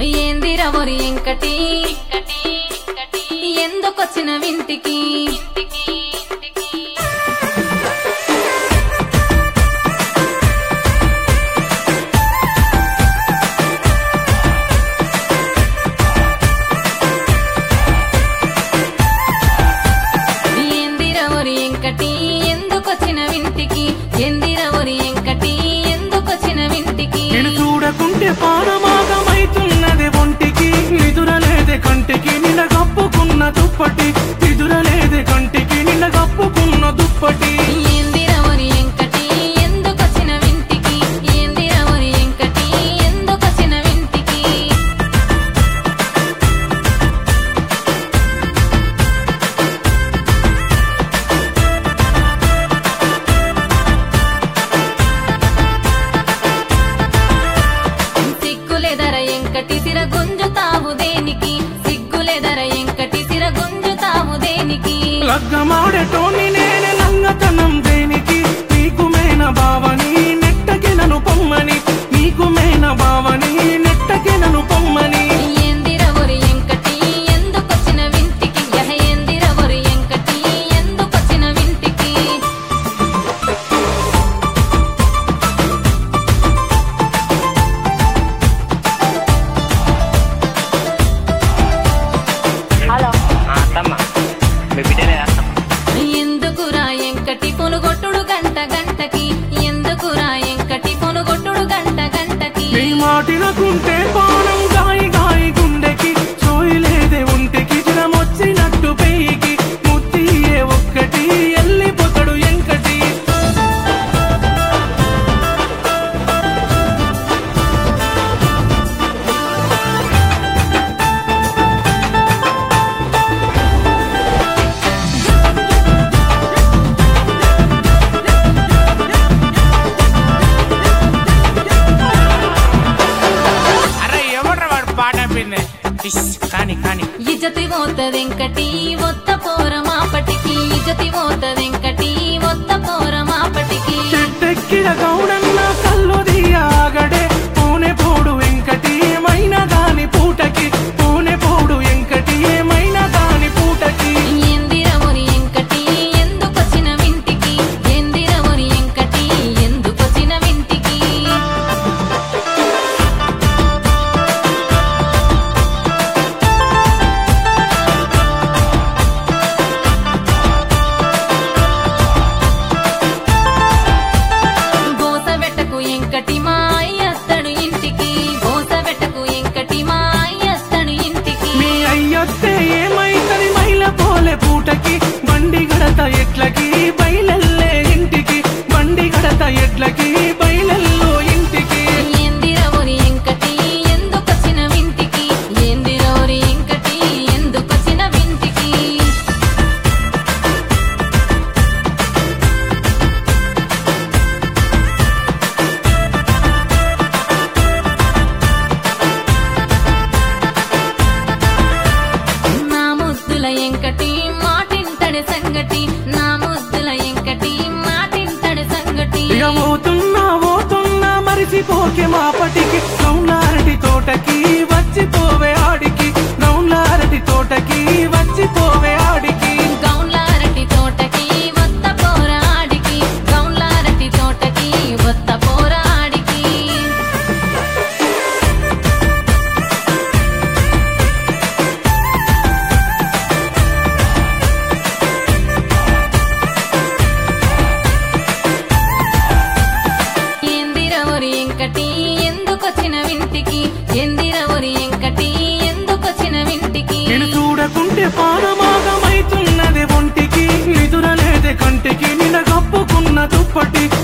ఏందిరా ఒరి ఎంకటి ఎందుకొచ్చిన వింటికి ఏందిరా ఒరి ఎంకటి ఎందుకొచ్చిన వింటికి ఏందిరా ఒరి ఎంకటి ఎందుకొచ్చిన వింటికి నేను చూడకుంటే పానమాగమైతున్నది ఒంటికి నిదురలేదే కంటికి నిన్న కప్పుకున్న దుప్పటి నిదురలేదే కంటికి నిన్న కప్పుకున్న దుప్పటి ఏందిరా ఒరి ఎంకటి ఎందుకొచ్చిన వింటికి ఏందిరా ఒరి ఎంకటి ఎందుకొచ్చిన వింటికి సిగ్గులేదర ఎంకటి సిర గుంజుతావు దేనికి సిగ్గులేదర ఎంకటి సిర గుంజుతావు దేనికి లగ్గమాడటోని నేనే లంగతనం దేనికి నీకు మేన బావని నెట్టకి నన్ను పొమ్మని నీకు మేన బావని నెట్టకి నన్ను పొమ్మని ఏందిర ఒరి ఎంకటి ఎందుకొచ్చిన వింటికి యహ ఏందిర ఒరి ఎంకటి ఎందుకొచ్చిన వింటికి హలో ఆ, అత్తమ్మ మీ బిడ్డనే రాస్తాం ఎందుకురా ఎంకటి పొనుగొట్టుడు గంట గంటకి ఎందుకురా ఎంకటి పొనుగొట్టుడు గంట గంటకి నీ మాటినకుంటే పానం గాయి గాయి గుండెకి చోయిలేదే ఒంటికి జ్వరమొచ్చినట్టు పెయ్యికి ముత్తియే ఒక్కటి ఎల్లిపోతాడు ఎంకటి అరే ఎవడ్రా వాడు పాట పిండి కానీ కానీ ఇజతి పోతదెంకటి ఒత్త పోర మాపటికి ఇజతి పోతదెంకటి ఒత్త పోర మాపటికి చెట్టెక్కిన గౌడన్న కళ్ళు దియాగడే పూనె పోడు వెంకటి ఏమైనా దాని పూటకి పూనె పోడు వెంకటి ఏమైనా దాని పూటకి ఏందిర ఒరి ఎంకటి ఎందుకొచ్చిన వింటికి ఏందిర ఒరి ఎంకటి ఎందుకొచ్చిన వింటికి గోస వెట్టకు ఎంకటి మా అయ్యత్తడు ఇంటికి గోస వెట్టకు ఎంకటి మా అయ్యత్తడు ఇంటికి మీ అయ్యొస్తే ఏమైతది మైల పోలే పూటకి బండి గడత ఎట్లకి బయలెల్లే ఇంటికి బండి గడత ఎట్లకి బయలెల్లో ఇంటికి ఏందిర ఒరి ఎంకటి ఎందుకొచ్చిన వింటికి ఏందిర ఒరి ఎంకటి ఎందుకొచ్చిన వింటికి నా ముద్దుల ఎంకటి మాటింటడి సంగటి నా ముద్దుల ఎంకటి మాటింటడి సంగటి ఇక పోతున్నా పోతున్నా మరిసిపోకే మాపటికి గౌనారటి తోటకి వచ్చిపోవే ఆడికి గౌనారటి తోటకి వచ్చిపోవే ఆడికి గౌన్లారటి తోటకి వత్త పోరాడికి గౌన్లారటి తోటకి వత్త పోరాడికి ఏందిర ఒరి ఎంకటి ఎందుకొచ్చిన వింటికి ఏందిర ఒరి ఎంకటి ఎందుకొచ్చిన వింటికి నేను చూడకుంటే పానమాగమైతున్నది ఒంటికి నిదురలేదే కంటికి నిన్న కప్పుకున్న దుప్పటి